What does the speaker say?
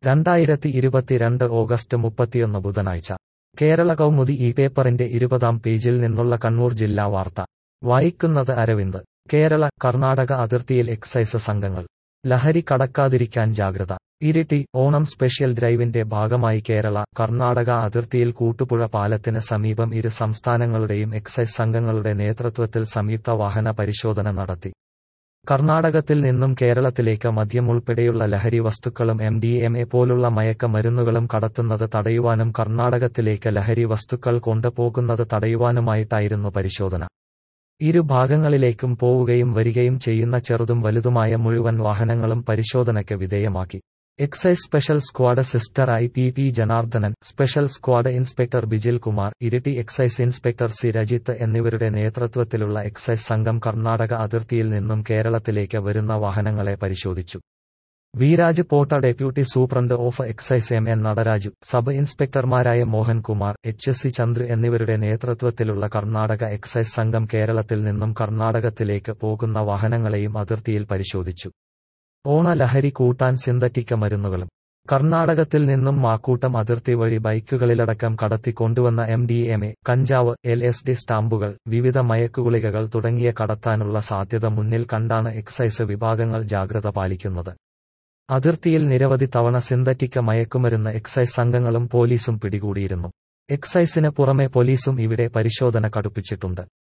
രണ്ടായിരത്തി ഇരുപത്തിരണ്ട് ഓഗസ്റ്റ് മുപ്പത്തിയൊന്ന് ബുധനാഴ്ച കേരള കൗമുദി ഈ പേപ്പറിന്റെ ഇരുപതാം പേജിൽ നിന്നുള്ള കണ്ണൂർ ജില്ലാ വാർത്ത വായിക്കുന്നത് അരവിന്ദ് കേരള കർണാടക അതിർത്തിയിൽ എക്സൈസ് സംഘങ്ങൾ ലഹരി കടക്കാതിരിക്കാൻ ജാഗ്രത ഇരിട്ടി ഓണം സ്പെഷ്യൽ ഡ്രൈവിന്റെ ഭാഗമായി കേരള കർണാടക അതിർത്തിയിൽ കൂട്ടുപുഴ പാലത്തിന് സമീപം ഇരു സംസ്ഥാനങ്ങളുടെയും എക്സൈസ് സംഘങ്ങളുടെ നേതൃത്വത്തിൽ സംയുക്ത വാഹന പരിശോധന നടത്തി കർണാടകത്തിൽ നിന്നും കേരളത്തിലേക്ക് മദ്യം ഉൾപ്പെടെയുള്ള ലഹരി വസ്തുക്കളും എം ഡി എം എ പോലുള്ള മയക്ക മരുന്നുകളും കടത്തുന്നത് തടയുവാനും കർണാടകത്തിലേക്ക് ലഹരി വസ്തുക്കൾ കൊണ്ടുപോകുന്നത് തടയുവാനുമായിട്ടായിരുന്നു പരിശോധന ഇരു ഭാഗങ്ങളിലേക്കും പോവുകയും വരികയും ചെയ്യുന്ന ചെറുതും വലുതുമായ മുഴുവൻ വാഹനങ്ങളും പരിശോധനയ്ക്ക് വിധേയമാക്കി എക്സൈസ് സ്പെഷ്യൽ സ്ക്വാഡ് സിസ്റ്റർ I P P Janardhanan special squad inspector Bijil Kumar Iritty excise inspector C Rajith എന്നിവരുടെ നേതൃത്വത്തിലുള്ള എക്സൈസ് സംഘം കർണാടക അതിർത്തിയിൽ നിന്നും കേരളത്തിലേക്ക് വരുന്ന വാഹനങ്ങളെ പരിശോധിച്ചു Virajpet deputy superintendent of excise M N Nataraju sub ഇൻസ്പെക്ടർമാരായ മോഹൻകുമാർ എച്ച് സി ചന്ദ്ര എന്നിവരുടെ നേതൃത്വത്തിലുള്ള കർണാടക എക്സൈസ് സംഘം കേരളത്തിൽ നിന്നും കർണാടകത്തിലേക്ക് പോകുന്ന വാഹനങ്ങളെയും അതിർത്തിയിൽ പരിശോധിച്ചു ഓണ ലഹരി കൂട്ടാൻ സിന്തറ്റിക്ക മരുന്നുകളും കർണാടകത്തിൽ നിന്നും മാക്കൂട്ടം അതിർത്തി വഴി ബൈക്കുകളിലടക്കം കടത്തിക്കൊണ്ടുവന്ന എം ഡി എം എ കഞ്ചാവ് എൽ എസ് ഡി സ്റ്റാമ്പുകൾ വിവിധ മയക്കുഗുളികകൾ തുടങ്ങിയ കടത്താനുള്ള സാധ്യത മുന്നിൽ കണ്ടാണ് എക്സൈസ് വിഭാഗങ്ങൾ ജാഗ്രത പാലിക്കുന്നത് അതിർത്തിയിൽ നിരവധി തവണ സിന്തറ്റിക്ക മയക്കുമരുന്ന് എക്സൈസ് സംഘങ്ങളും പോലീസും പിടികൂടിയിരുന്നു എക്സൈസിന് പുറമെ പോലീസും ഇവിടെ പരിശോധന കടുപ്പിച്ചിട്ടുണ്ട്